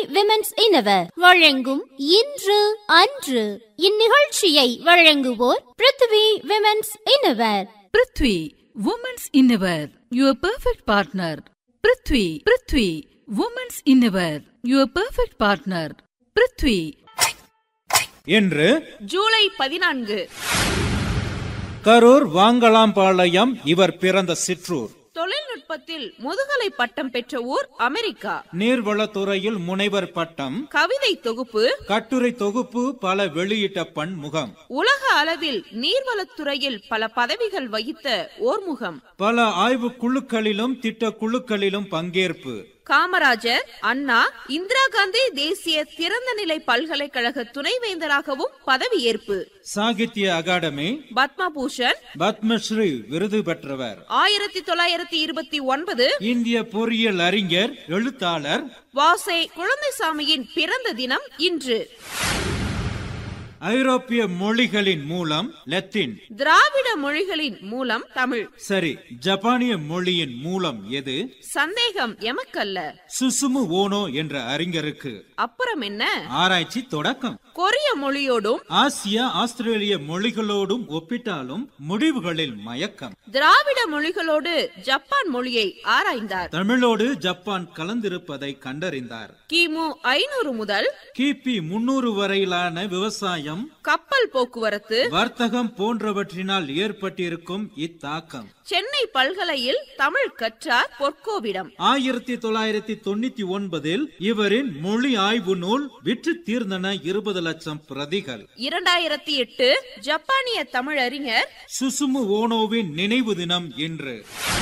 women's இனவர் வழங்கும் இன்று அன்று இந்நிகழ்ச்சியை வழங்குவோர் Prithvi women's innerwear Prithvi women's innerwear your perfect partner Prithvi Prithvi women's innerwear your perfect partner Prithvi என்று ஜூலை பதினான்கு கரூர் வாங்கலாம்பாளையம் இவர் பிறந்த சிற்றூர் தொழில்நுட்பத்தில் முதுகலை பட்டம் பெற்ற ஊர் அமெரிக்கா நீர்வளத்துறையில் முனைவர் பட்டம் கவிதை தொகுப்பு கட்டுரை தொகுப்பு பல வெளியிட்ட பன்முகம் உலக அளவில் நீர்வளத்துறையில் பல பதவிகள் வகித்த ஓர்முகம் பல ஆய்வு குழுக்களிலும் திட்ட குழுக்களிலும் பங்கேற்பு காமராஜர் அண்ணா இந்திரா காந்தி தேசிய திறந்த நிலை பல்கலைக்கழக துணைவேந்தராகவும் பதவியேற்பு சாகித்ய அகாடமி பத்மபூஷன் பத்மஸ்ரீ விருது பெற்றவர் ஆயிரத்தி தொள்ளாயிரத்தி இருபத்தி ஒன்பது இந்திய பொறியியல் அறிஞர் எழுத்தாளர் வாசே குழந்தைசாமியின் பிறந்த தினம் இன்று ஐரோப்பிய மொழிகளின் மூலம் லத்தீன் திராவிட மொழிகளின் மூலம் தமிழ் சரி ஜப்பானிய மொழியின் மூலம் எது சந்தேகம் எமக்கல்ல சுசுமு ஓனோ என்ற அறிஞருக்கு அப்புறம் என்ன ஆராய்ச்சி தொடக்கம் கொரிய மொழியோடும் ஆசியா ஆஸ்திரேலிய மொழிகளோடும் ஒப்பிட்டாலும் முடிவுகளில் மயக்கம் திராவிட மொழிகளோடு ஜப்பான் மொழியை ஆராய்ந்தார் தமிழோடு ஜப்பான் கலந்திருப்பதை கண்டறிந்தார் கிமு ஐநூறு முதல் கிபி முன்னூறு வரையிலான விவசாயம் கப்பல் போக்குவரத்து வர்த்தகம் போன்றவற்றினால் ஏற்பட்டிருக்கும் இத்தாக்கம் சென்னை பல்கலையில் தமிழ் கற்றார் பொற்கோவிடம் ஆயிரத்தி தொள்ளாயிரத்தி தொண்ணூத்தி ஒன்பதில் இவரின் மொழி ஆய்வு நூல் விற்று தீர்ந்தன இருபது லட்சம் பிரதிகள் இரண்டாயிரத்தி எட்டு ஜப்பானிய தமிழறிஞர் சுசுமு ஓனோவின் நினைவு தினம் இன்று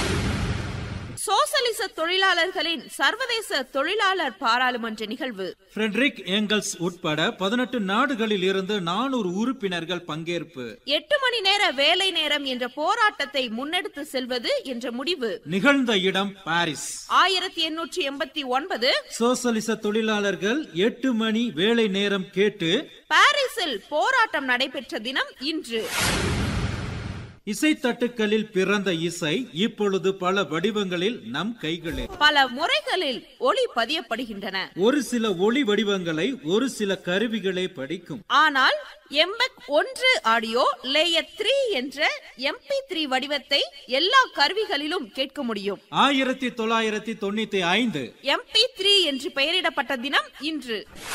சோசலிச தொழிலாளர்களின் சர்வதேச தொழிலாளர் பாராளுமன்ற நிகழ்வு ஃபிரெட்ரிக் ஏங்கல்ஸ் உட்பட பதினெட்டு நாடுகளில் இருந்து நானூறு உறுப்பினர்கள் பங்கேற்பு எட்டு மணி நேர வேலை நேரம் என்ற போராட்டத்தை முன்னெடுத்து செல்வது என்ற முடிவு நிகழ்ந்த இடம் பாரிஸ் ஆயிரத்தி எண்ணூற்றி எண்பத்தி ஒன்பது சோசலிச தொழிலாளர்கள் எட்டு மணி வேலை நேரம் கேட்டு பாரிஸில் போராட்டம் நடைபெற்ற தினம் இன்று இசைத்தட்டுக்களில் பிறந்த இசை இப்பொழுது பல வடிவங்களில் நம் கைகளில் பல முறைகளில் ஒளி பதியப்படுகின்றன ஒரு சில ஒளி வடிவங்களை ஒரு சில கருவிகளே படிக்கும் ஆனால் எம்பெக் ஒன்று ஆடியோ லேயர் த்ரீ என்ற எம்பி த்ரீ வடிவத்தை எல்லா கருவிகளிலும் கேட்க முடியும் ஆயிரத்தி தொள்ளாயிரத்தி தொண்ணூத்தி ஐந்து எம்பி த்ரீ என்று பெயரிடப்பட்ட தினம் இன்று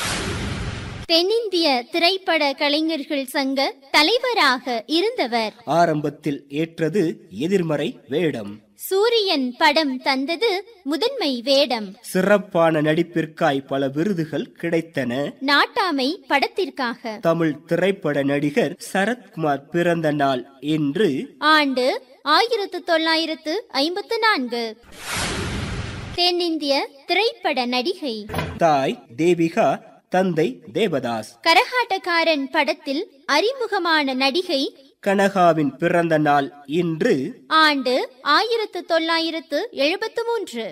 தென்னிந்திய திரைப்பட கலைஞர்கள் சங்க தலைவராக இருந்தவர் ஆரம்பத்தில் ஏற்றது எதிர்மறை வேடம் சூரியன் படம் தந்தது முதன்மை வேடம் சிறப்பான நடிப்பிற்காய் பல விருதுகள் கிடைத்தன நாட்டாமை படத்திற்காக தமிழ் திரைப்பட நடிகர் சரத்குமார் பிறந்த நாள் இன்று ஆண்டு ஆயிரத்து தொள்ளாயிரத்து ஐம்பத்து நான்கு தென்னிந்திய திரைப்பட நடிகை தாய் தேவிகா தந்தை தேவதாஸ் கரகாட்டக்காரன் படத்தில் அறிமுகமான நடிகை கனகாவின் பிறந்த நாள் இன்று ஆண்டு ஆயிரத்து தொள்ளாயிரத்து எழுபத்து மூன்று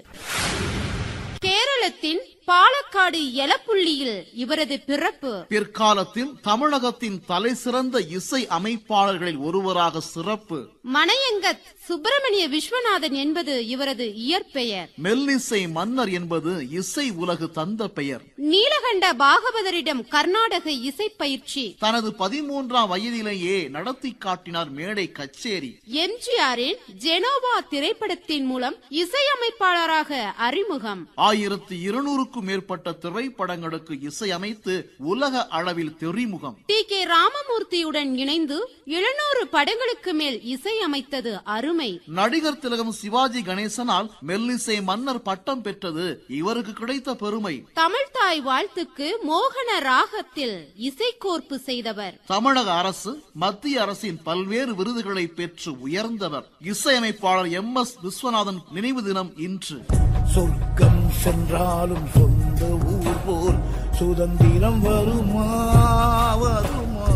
கேரளத்தின் பாலக்காடு எலப்புள்ளியில் இவரது பிறப்பு பிற்காலத்தில் தமிழகத்தின் தலைசிறந்த இசை அமைப்பாளர்களில் ஒருவராக சிறப்பு மணையங்கத் சுப்பிரமணிய விஸ்வநாதன் என்பது இவரது இயற்பெயர் மெல்லிசை மன்னர் என்பது இசை உலகு தந்த பெயர் நீலகண்ட பாகவதரிடம் கர்நாடக இசை பயிற்சி தனது பதிமூன்றாம் வயதிலேயே நடத்தி காட்டினார் மேடை கச்சேரி எம்ஜிஆரின் ஜெனோவா திரைப்படத்தின் மூலம் இசையமைப்பாளராக அறிமுகம் ஆயிரத்தி இருநூறுக்கும் மேற்பட்ட திரைப்படங்களுக்கு இசையமைத்து உலக அளவில் தெரிமுகம் டி கே ராமமூர்த்தியுடன் இணைந்து எழுநூறு படங்களுக்கு மேல் இசையமைத்தது அருமை நடிகர் திலகம் சிவாஜி கணேசனால் மெல்லிசை மன்னர் பட்டம் பெற்றது இவருக்கு கிடைத்த பெருமை தமிழ்தாய் வாழ்த்துக்கு மோகன ராகத்தில் இசைக்கோர்ப்பு செய்தவர் தமிழக அரசு மத்திய அரசின் பல்வேறு விருதுகளை பெற்று உயர்ந்தவர் இசையமைப்பாளர் எம் எஸ் விஸ்வநாதன் நினைவு தினம் இன்று சொர்க்கம் சென்றாலும் சொந்த ஊர் போல் சுதந்திரம் வருமா வருமா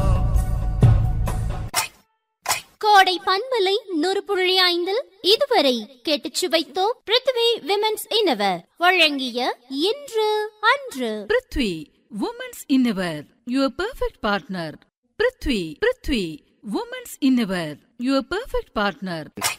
கோடை பண்பலை நூறு புள்ளி ஐந்தில் இதுவரை கேட்டுச் சுவைத்தோம் பிருத்வி விமென்ஸ் இனவர் வழங்கிய இன்று அன்று Prithvi women's innerwear your perfect partner Prithvi Prithvi women's innerwear your perfect partner